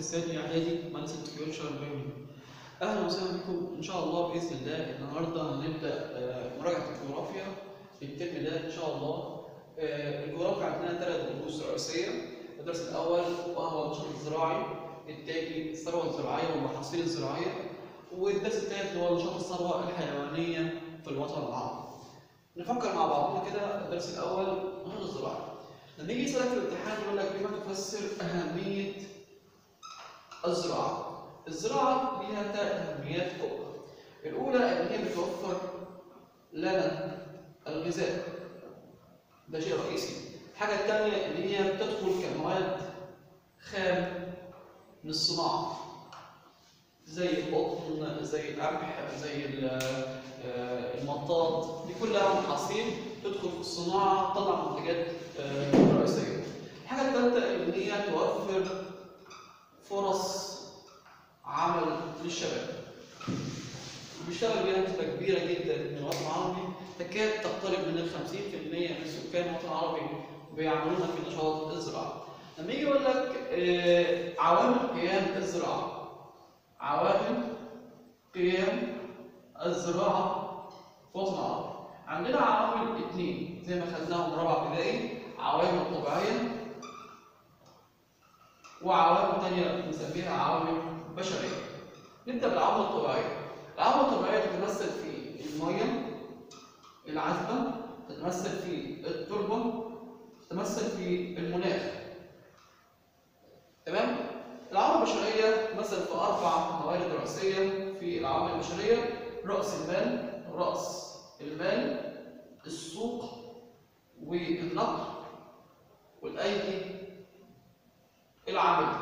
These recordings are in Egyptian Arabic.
الثاني اعدادي مهندس التكنولوجيا البيولوجي اهلا وسهلا بكم ان شاء الله باذن الله النهارده هنبدا آه، مراجعه الجغرافيا الترم ده ان شاء الله آه، الجغرافيا عندنا ثلاث دروس رئيسيه الدرس الاول وهو النشاط الزراعي الثاني الثروه الزراعيه والمحاصيل الزراعيه والدرس الثالث اللي هو نشاط الثروه الحيوانيه في الوطن العربي نفكر مع بعضنا كده الدرس الاول النشاط الزراعي لما يجي يسالك في الامتحان يقول لك بما تفسر اهميه الزراعه الزراعه ليها ثلاث اهميات كبرى الاولى ان هي بتوفر لنا الغذاء ده شيء رئيسي الحاجه الثانيه ان هي بتدخل كمواد خام للصناعه زي القطن زي القمح زي ال- آه، المطاط دي كلها محاصيل تدخل في الصناعه تطلع منتجات آه، رئيسيه الحاجه الثالثه ان هي توفر فرص عمل للشباب بيشتغل بيها نسبه كبيره جدا من الوطن العربي تكاد تقترب من ال 50% من سكان الوطن العربي بيعملون في نشاط الزراعه لما يجي يقول لك آه، عوامل قيام الزراعه عوامل قيام الزراعه في الوطن العربي عندنا عوامل اثنين زي ما خدناهم رابعه ابتدائي عوامل طبيعيه وعوامل تانية بنسميها عوامل بشرية. نبدأ بالعوامل الطبيعية. العوامل الطبيعية تتمثل في المية العذبة، تتمثل في التربة، تتمثل في المناخ. تمام؟ العوامل البشرية تتمثل في أربع موارد رئيسية في العوامل البشرية رأس المال، رأس المال، السوق والنقل والأيدي العامل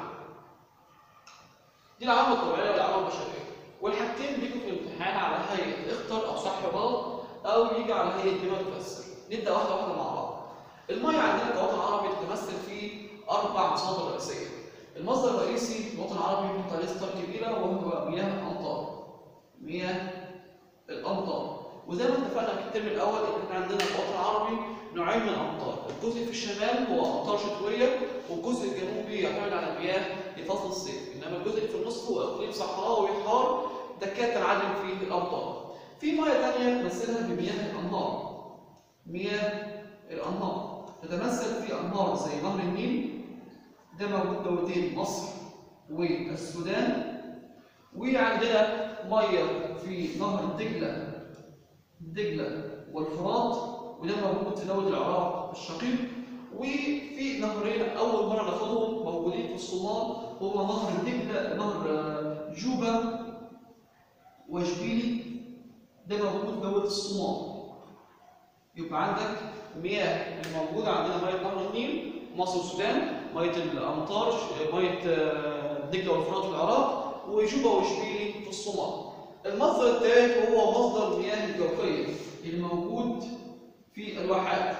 دي العوامل الطبيعيه والعوامل البشريه والحاجتين بيجوا في الامتحان على هيئه اختر او صح غلط او يجي على هيئه بما تفسر نبدا واحده واحده مع بعض الميه عندنا كوطن عربي تتمثل في اربع مصادر رئيسيه المصدر الرئيسي في الوطن العربي بنحط عليه ستار كبيره وهو مياه الامطار مياه الامطار وزي ما اتفقنا في الترم الاول ان احنا عندنا في الوطن العربي نوعين من الامطار الجزء في الشمال هو امطار شتويه والجزء الجنوبي يعتمد على المياه لفصل الصيف انما الجزء اللي في النص هو اقليم صحراوي حار تكاد تنعدم فيه الامطار في مياه ثانيه تمثلها بمياه الانهار مياه الانهار تتمثل في انهار زي نهر النيل ده موجود دولتين مصر والسودان وعندنا ميه في نهر دجله دجله والفرات وده موجود في دوله العراق الشقيق وفي نهرين اول مره ناخدهم موجودين في الصومال هو نهر دجله نهر آه، جوبا وشبيلي ده موجود في دوله الصومال يبقى عندك مياه الموجوده عندنا ميه نهر النيل مصر والسودان ميه الامطار ش- ميه آه، دجله والفرات في العراق وجوبا وشبيلي في الصومال المصدر الثالث هو مصدر المياه الجوفيه اللي موجود في الواحات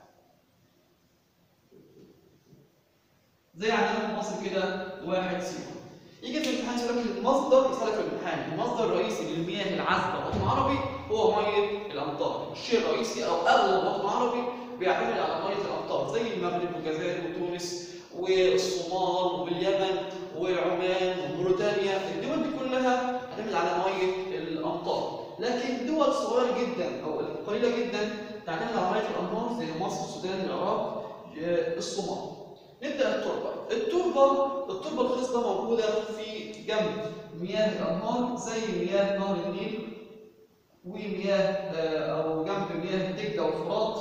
زي عندنا في مصر كده واحد سيوه يجي في الامتحان يسألك المصدر يسألك في الامتحان المصدر الرئيسي للمياه العذبة في الوطن العربي هو مية الأمطار الشيء الرئيسي أو أغلب الوطن العربي بيعتمد على مية الأمطار زي المغرب والجزائر وتونس والصومال واليمن وعمان وموريتانيا الدول دي كلها تعتمد على مية الأمطار لكن دول صغيرة جدا أو قليلة جدا تعتمد على مية الأنهار زي مصر السودان العراق آه، الصومال نبدا التربه التربه التربه الخصبه موجوده في جنب مياه الانهار زي مياه نهر النيل ومياه آه، او جنب مياه دجله والفرات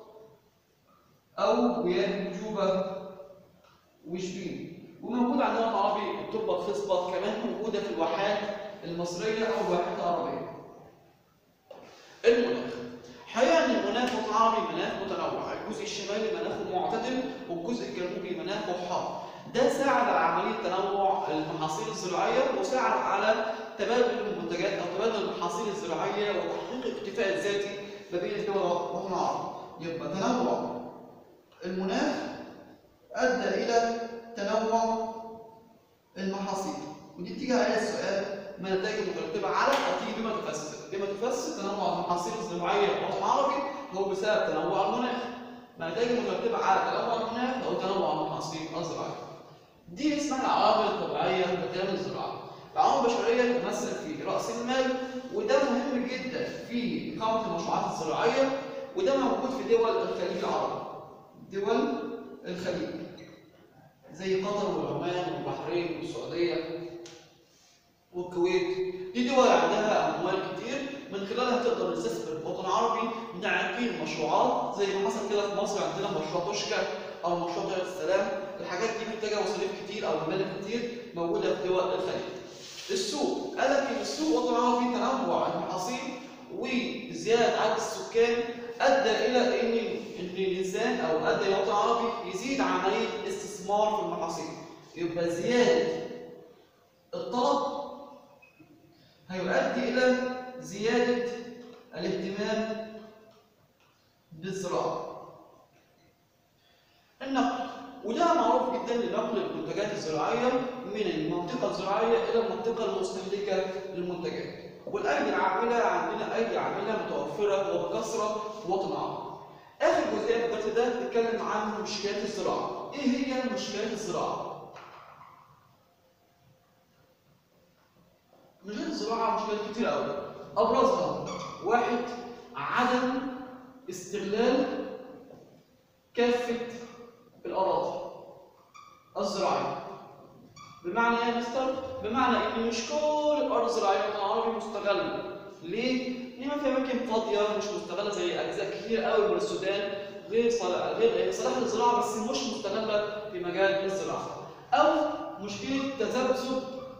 او مياه جوبه وشبين وموجود عندنا في العربي التربه الخصبه كمان موجوده في الواحات المصريه او الواحات العربيه المناخ حقيقة ان المناخ في العربي مناخ متنوع، الجزء الشمالي مناخه معتدل والجزء الجنوبي مناخه حار. ده ساعد على عملية تنوع المحاصيل الزراعية وساعد على تبادل المنتجات أو تبادل المحاصيل الزراعية وتحقيق الاكتفاء الذاتي ما بين الدول والوطن العربي. يبقى تنوع المناخ أدى إلى تنوع المحاصيل ودي بتيجي عليها السؤال ما النتائج المترتبة على أو تيجي بما تفسر بما تفسر تنوع المحاصيل الزراعية في الوطن العربي هو بسبب تنوع المناخ ما النتائج المترتبة على تنوع المناخ أو تنوع المحاصيل الزراعية دي اسمها العوامل الطبيعيه لقيام الزراعه العوامل البشريه تمثل في راس المال وده مهم جدا في اقامه المشروعات الزراعيه وده موجود في دول الخليج العربي دول الخليج زي قطر والعمان والبحرين والسعوديه والكويت دي دول عندها اموال كتير من خلالها تقدر تستثمر في الوطن العربي نعمل مشروعات زي ما حصل كده في مصر عندنا مشروع توشكا او مشروع طريق السلام الحاجات دي محتاجه مصاريف كتير او مبالغ كتير موجوده في دول الخليج السوق قال لك ان السوق الوطن العربي تنوع المحاصيل وزياده عدد السكان ادى الى ان ان الانسان او ادى الوطن العربي يزيد عمليه استثمار في المحاصيل يبقى زياده الطلب هيؤدي الى زياده الاهتمام بالزراعه النقل وده معروف جدا لنقل المنتجات الزراعيه من المنطقه الزراعيه الى المنطقه المستهلكه للمنتجات والايدي العامله عندنا ايدي عامله متوفره وبكثره في الوطن العربي اخر جزئيه في الدرس ده بتتكلم عن مشكلات الزراعه ايه هي مشكلات الزراعه مشكلات الزراعه مشكلات كتير قوي ابرزها واحد عدم استغلال كافه الاراضي الزراعيه بمعنى ايه يا مستر؟ بمعنى ان مش كل الارض الزراعيه في الوطن العربي مستغله ليه؟ لان في اماكن فاضيه مش مستغله زي اجزاء كتير قوي من السودان غير صالح غير صالحه للزراعه بس مش مستغله في مجال الزراعه او مشكله تذبذب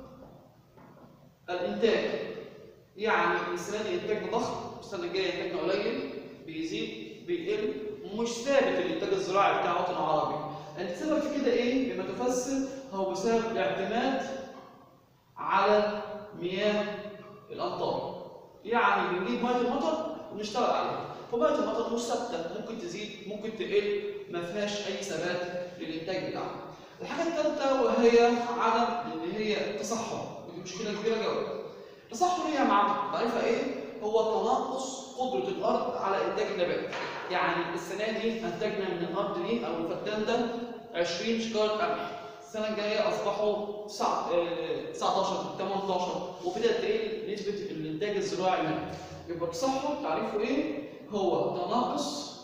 الانتاج يعني السنه دي انتاجنا ضخم السنه الجايه انتاجنا قليل بيزيد بيقل مش ثابت الانتاج الزراعي بتاع الوطن العربي السبب في كده ايه بما تفسر هو بسبب الاعتماد على مياه الامطار يعني بنجيب ميه المطر ونشتغل عليها فميه المطر مش ثابته ممكن تزيد ممكن تقل ما فيهاش اي ثبات للانتاج بتاعها الحاجه الثالثه وهي عدم اللي هي التصحر ودي مشكله كبيره جدا التصحر هي مع تعريفها ايه هو تناقص قدره الارض على انتاج النبات يعني السنه دي انتجنا من الارض دي او الفدان ده 20 شكاره قمح السنه الجايه اصبحوا 19 18 وبدات تقل نسبه الانتاج الزراعي منها يبقى التصحر تعريفه ايه هو تناقص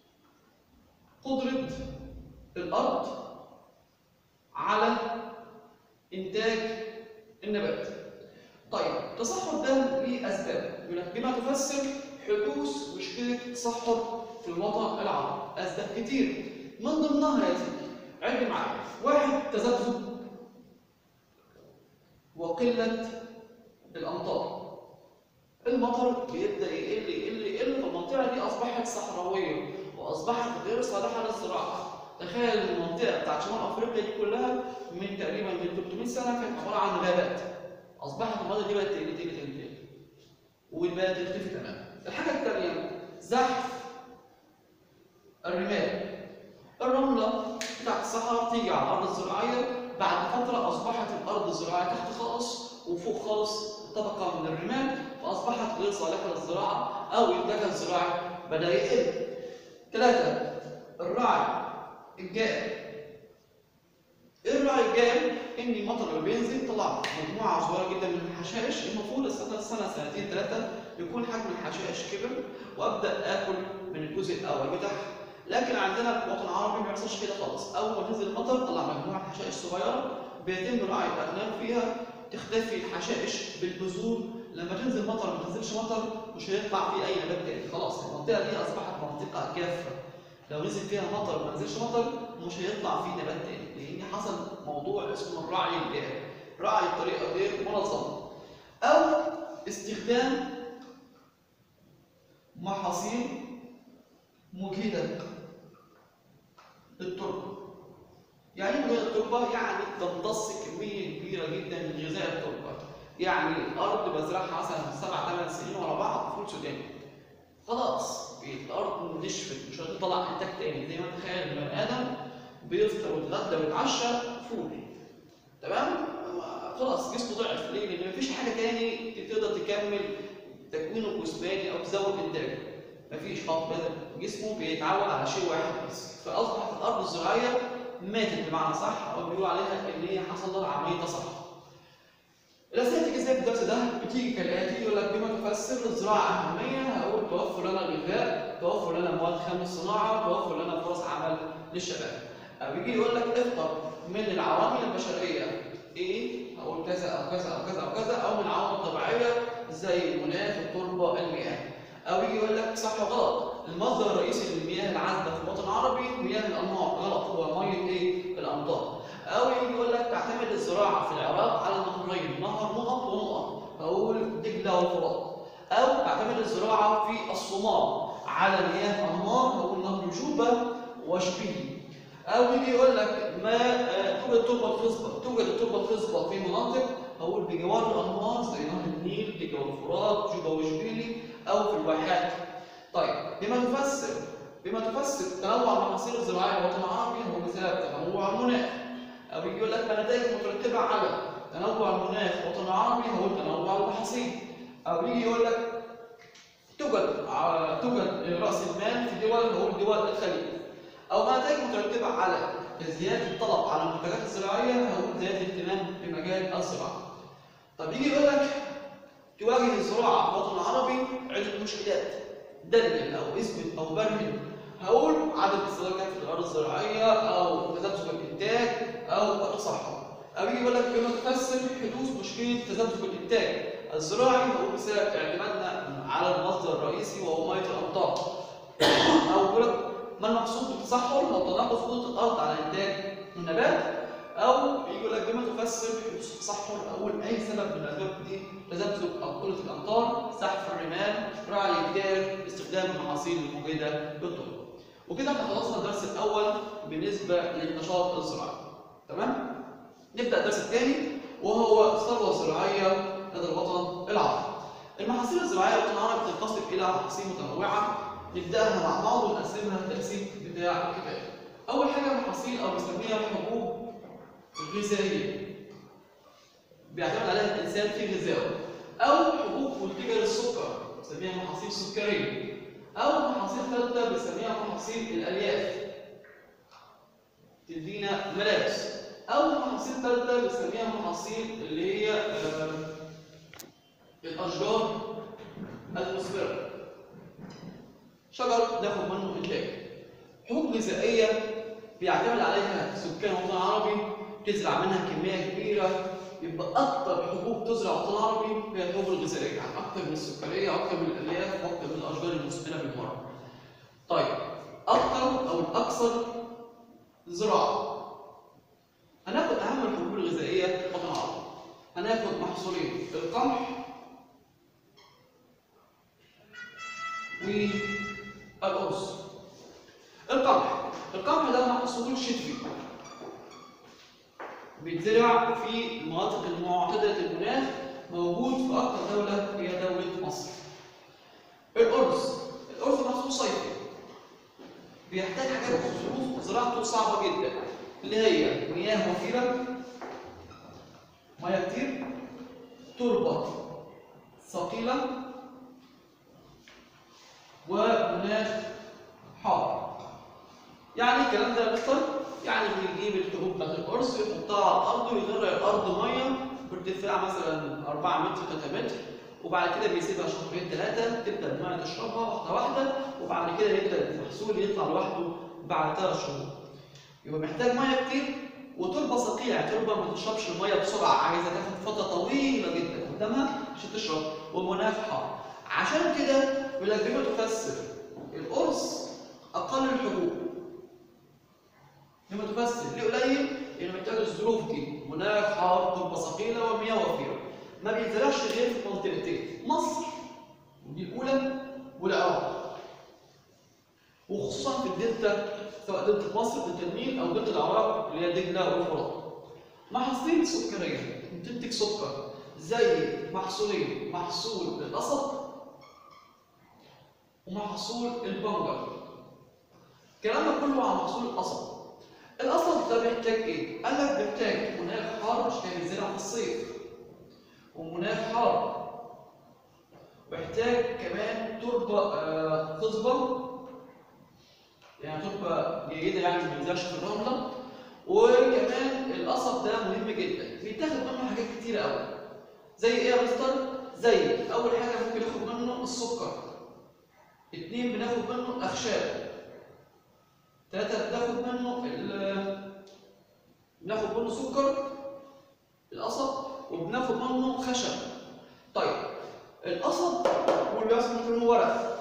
قدره الارض على انتاج النبات طيب التصحر ده ليه اسباب بما تفسر حدوث مشكله التصحر في الوطن العربي اسباب كتير من ضمنها يا سيدي عد معايا واحد تذبذب وقله الامطار المطر بيبدا يقل يقل يقل فالمنطقه دي اصبحت صحراويه واصبحت غير صالحه للزراعه تخيل المنطقه بتاعت شمال افريقيا دي كلها من تقريبا من 300 سنه كانت عباره عن غابات اصبحت المناطق دي بقت تقل تقل تقل تقل وبقت تختفي تماما الحاجه الثانيه زحف الرمال الرمله بتاعت الصحراء تيجي على الارض الزراعيه بعد فتره اصبحت الارض الزراعيه تحت خالص وفوق خالص طبقه من الرمال فاصبحت غير صالحه للزراعه او انتاجها الزراعي بدا يقل ثلاثه الرعي الجائر ايه الرعي الجائر؟ ان المطر اللي بينزل طلع مجموعه صغيره جدا من الحشائش المفروض السنه سنه سنتين ثلاثه يكون حجم الحشائش كبر وابدا اكل من الجزء الاول بتاعها لكن عندنا في الوطن العربي ما بيحصلش كده خالص اول ما تنزل المطر طلع مجموعه حشائش صغيره بيتم رعي الاغنام فيها تختفي الحشائش بالبذور لما تنزل مطر ما تنزلش مطر مش هيطلع فيه اي نبات تاني خلاص المنطقه دي اصبحت منطقه جافه لو نزل فيها مطر ما نزلش مطر مش هيطلع فيه نبات تاني لان حصل موضوع اسمه الرعي الجاري رعي بطريقه غير منظمه او استخدام محاصيل مجهده للتربه يعني ايه مجهده التربه يعني تمتص كميه كبيره جدا من غذاء التربه يعني الارض بزرعها مثلا سبع ثمان سنين ورا بعض فول سوداني خلاص الارض نشفت مش هتطلع انتاج تاني زي ما تخيل البني ادم بيفطر ويتغدى ويتعشى فول تمام خلاص جسمه ضعف ليه؟ لان مفيش حاجه تاني تقدر تكمل تكوينه الجسماني او تزود انتاجه مفيش خلاص جسمه بيتعود على شيء واحد بس فاصبحت الارض الزراعيه ماتت بمعنى صح او بيقولوا عليها ان هي حصل لها عمليه تصحر. الاسئله بتيجي ازاي في الدرس ده؟ بتيجي كالاتي يقول لك بما تفسر الزراعه اهميه هقول توفر لنا غذاء، توفر لنا مواد خام الصناعه، توفر لنا فرص عمل للشباب. او يجي يقول لك اختر من العوامل البشريه ايه هقول كذا او كذا او كذا او كذا او من العوامل الطبيعيه زي المناخ، التربه، المياه. او يجي يقول لك صح وغلط المصدر الرئيسي للمياه العذبه في الوطن العربي مياه الانهار غلط هو ميه ايه؟ الامطار. او يجي يقول لك تعتمد الزراعه في العراق على نهرين نهر نقط ونقط اقول دجله والفرات. او تعتمد الزراعه في الصومال على مياه انهار اقول نهر جوبه وشبيه. او يجي يقول لك ما آه، توجد التربه الخصبه توجد التربه الخصبه في مناطق اقول بجوار الانهار زي نهر النيل دجله والفرات جوبه وشبيلي او في الواحات طيب بما تفسر بما تفسر تنوع المحاصيل الزراعيه في الوطن العربي هو مثال تنوع المناخ او يجي يقول لك ما نتائج مترتبه على تنوع المناخ في الوطن العربي هو تنوع المحاصيل او يجي يقول لك توجد ع- توجد راس المال في دول هو دول الخليج او ما نتائج مترتبه على زياده الطلب على المنتجات الزراعيه هو زياده الاهتمام بمجال الزراعه طب يجي يقول لك تواجه الزراعه في الوطن العربي عده مشكلات دلل او اثبت او برهن هقول عدد استهلاكات في الارض الزراعيه او تذبذب الانتاج او التصحر او يجي يقول لك بما تفسر حدوث مشكله تذبذب الانتاج الزراعي هو بسبب اعتمادنا على المصدر الرئيسي وهو ميه الامطار او يقول لك ما المقصود بالتصحر هو تناقص قدره الارض على انتاج النبات او يجي يقول لك بما تفسر حدوث التصحر اقول اي سبب من الاسباب دي تذبذب او قله الامطار سحب الرمال رعي الجار استخدام المحاصيل الموجوده بالطرق وكده احنا خلصنا الدرس الاول بالنسبه للنشاط الزراعي تمام نبدا الدرس الثاني وهو الثروه الزراعيه لدى الوطن العربي المحاصيل الزراعيه للوطن العربي تنقسم الى محاصيل متنوعه نبداها مع بعض ونقسمها التقسيم بتاع الكتاب اول حاجه محاصيل او بنسميها حبوب غذائيه بيعتمد عليها الانسان في غذائه او حبوب منتجه للسكر بنسميها محاصيل سكريه او محاصيل ثالثه بنسميها محاصيل الالياف تدينا ملابس او محاصيل ثالثه بنسميها محاصيل اللي هي آه، الاشجار المثمره شجر ناخد منه انتاج حبوب غذائيه بيعتمد عليها سكان الوطن العربي تزرع منها كميه كبيره يبقى اكتر حبوب تزرع في الوطن العربي هي الحبوب الغذائيه يعني اكتر من السكريه اكتر من الالياف واكتر من الاشجار المثمره بالمره. طيب اكتر او الاكثر زراعه هناخد اهم الحبوب الغذائيه في الوطن العربي هناخد محصولين القمح والارز القمح القمح ده محصول شتوي بيتزرع في المناطق المعتدلة المناخ موجود في أكثر دولة هي دولة مصر. الأرز الأرز محصول صيفي بيحتاج حاجات ظروف زراعته صعبة جدا اللي هي مياه وفيرة مياه كتير تربة ثقيلة ومناخ حار يعني الكلام ده يا مستر يعني بيجيب الحبوب بتاعت الارز يحطها على الارض ويغرق الارض ميه بارتفاع مثلا 4 متر 3 متر وبعد كده بيسيبها شهرين ثلاثه تبدا الميه تشربها واحده واحده وبعد كده يبدا المحصول يطلع لوحده بعد ثلاث شهور يبقى محتاج ميه كتير وتربه ثقيله يعني تربه ما تشربش الميه بسرعه عايزه تاخد فتره طويله جدا قدامها عشان تشرب ومناخ حار عشان كده يقول لك بما تفسر الارز اقل الحبوب لما تفسر ليه قليل؟ لأنه محتاج الظروف دي مناخ حار تربة ثقيلة ومياه وفيرة ما بيتزرعش غير في منطقتين مصر ودي الأولى والعراق وخصوصا في الدلتا سواء دلتا مصر دلتا النيل أو دلتا العراق اللي هي دجلة والفرات محاصيل سكرية بتنتج سكر زي محصولين محصول القصب ومحصول البنجر كلامنا كله عن محصول القصب القصب ده بيحتاج ايه؟ قال لك بيحتاج مناخ حار مش كان بيتزرع في الصيف ومناخ حار ويحتاج كمان تربة آه، خصبة يعني تربة جيدة يعني ما بينزلش في الرملة وكمان القصب ده مهم جدا بيتاخد منه حاجات كتير قوي زي ايه يا مستر زي اول حاجه ممكن ناخد منه السكر اتنين بناخد منه الاخشاب ثلاثه بناخد منه ال بناخد منه سكر القصب وبناخد منه خشب طيب القصب واللي بيحصل منه ورق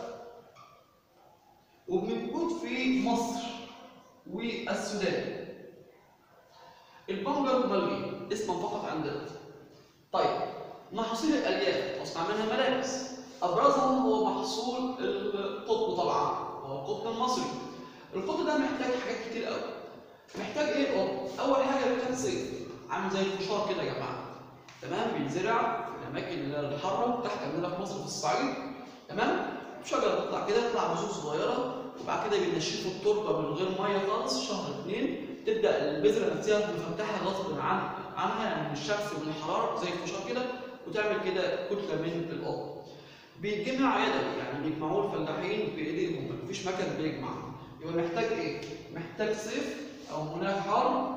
وبنوجد في مصر والسودان البنجر والملغي اسما فقط عندنا طيب محاصيل الالياف تصنع منها ملابس ابرزها هو محصول القطن طبعا وهو القطن المصري القطن ده محتاج حاجات كتير قوي محتاج ايه القطن اول حاجه محتاج صيف عامل زي الفشار كده يا جماعه تمام بيتزرع في الاماكن اللي هي الحاره تحت عندنا في مصر في الصعيد تمام شجره بتطلع كده تطلع بذور صغيره وبعد كده بينشفوا التربه من غير ميه خالص شهر اتنين تبدا البذره نفسها مفتحه غصب عن عنها يعني من الشمس ومن الحراره زي الفشار كده وتعمل كده كتله من القطن بيتجمع يدوي يعني بيجمعوه الفلاحين بايديهم مفيش مكن بيجمع يبقى محتاج ايه؟ محتاج صيف او مناخ حار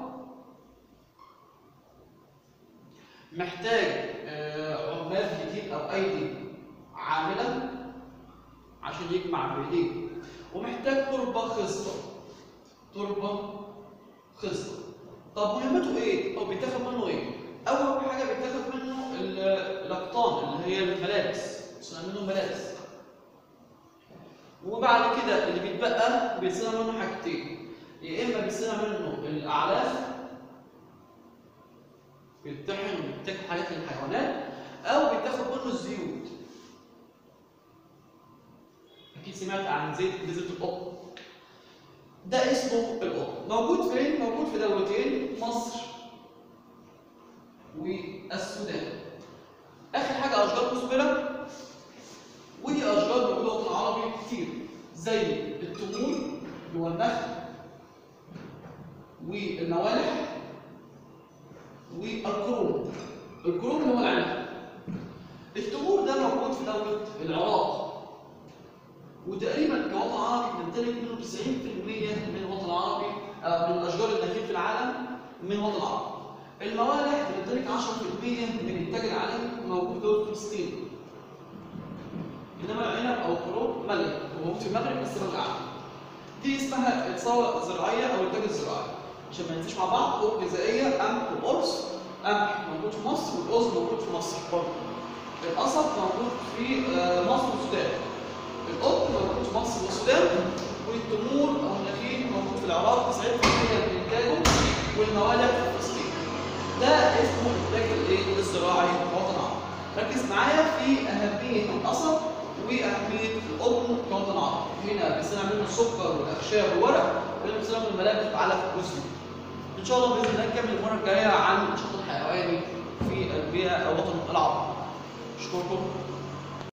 محتاج آه، عمال كتير او ايدي عامله عشان يجمع بايديه ومحتاج تربه خصبه تربه خصبه طب مهمته ايه او بيتاخد منه ايه اول حاجه بيتاخد منه ال- الاقطان اللي هي الملابس بيصنع منه ملابس وبعد كده اللي بيتبقى بيصنع منه حاجتين يا اما بيصنع منه الاعلاف بيتطحن وبيتاكل حاجات للحيوانات او بيتاخد منه الزيوت اكيد سمعت عن زيت زيت القطن ده اسمه القطن موجود فين موجود في دولتين مصر والسودان اخر حاجه اشجار مثمره ودي اشجار موجوده في الوطن العربي كتير زي التمور اللي هو النخل والموالح والكروم الكروم اللي هو العنب التمور ده موجود في دولة العراق وتقريبا كوطن عربي بنمتلك منه 90% من الوطن العربي آه، من اشجار النخيل في العالم من الوطن العربي الموالح بنمتلك 10% من الانتاج العالمي موجود في دولة فلسطين انما العنب او الكروم ملك هو موجود في المغرب بس ملك عالمي دي اسمها الثروه الزراعيه او الانتاج الزراعي عشان ما ننساش مع بعض قوة غذائيه قمح والقرص قمح موجود في مصر والقرص موجود في مصر برضه القصب موجود في آه، مصر والسودان القطن موجود في مصر والسودان والتمور او النخيل موجود في العراق 90% من انتاجه والموالح في فلسطين ده اسمه الانتاج الايه الزراعي في الوطن العربي ركز معايا في اهميه القصب واهميه القطن كوطن عربي هنا بيصنع منه السكر والاخشاب والورق وهنا بيصنع منه الملابس وعلف الجزم ان شاء الله باذن الله نكمل المره الجايه عن النشاط الحيواني في البيئه او الوطن العربي اشكركم